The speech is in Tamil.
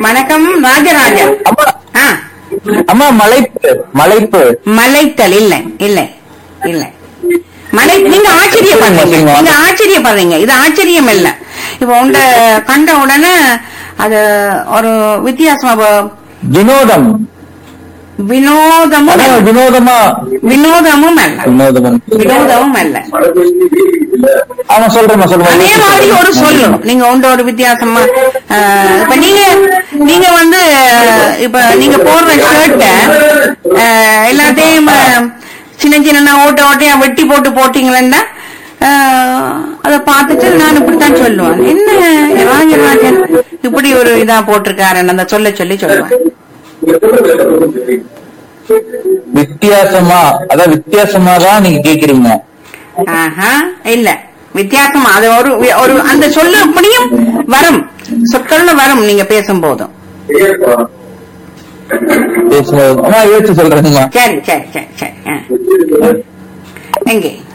வணக்கம் ராஜராஜன் அம்மா ஆ அம்மா மலைப்பு மலைப்பு மலைத்தல் இல்லை இல்லை இல்லை மலை நீங்க ஆச்சரியப்படுறீங்க சரிங்க. நீங்க ஆச்சரியப்படுறீங்க இது ஆச்சரியம் இல்ல இப்ப உண்ட கண்ட உடனே அது ஒரு வித்தியாசமா வ- வினோதம் வினோதமும் அதான் அல்ல. வினோதமா வினோதமும் அல்ல வினோதம் வினோதமும் அல்ல ஆமா சொல்றேம்மா அதே மாதிரி ஒரு சொல்றேன் சொல்லு நீங்க உண்ட ஒரு வித்தியாசமா அஹ், இப்ப நீங்க நீங்க வந்து அஹ், இப்ப நீங்க போடுற ஷர்ட்ட எல்லாத்தையும் அஹ், சின்ன சின்ன ஓட்ட ஓட்டையா வெட்டி போட்டு போட்டீங்களா அத பார்த்துட்டு நான் இப்படித்தான் சொல்லுவேன் என்ன ராஜராஜன் இப்படி ஒரு இதா போட்டிருக்காருன்னு அந்த சொல்ல சொல்லி சொல்லுவேன் வித்தியாசமா அதான் வித்தியாசமா தான் நீங்க கேக்குறீங்க ஆஹா இல்ல வித்தியாசமா அது ஒரு ஒரு அந்த சொல்லு அப்படியும் வரும் சொற்கள்ல வரும் நீங்க பேசும் போதும் பேசும்போது அம்மா யோசிச்சு சொல்றேங்கம்மா சரி சரி சரி சரி ஆ. எங்கே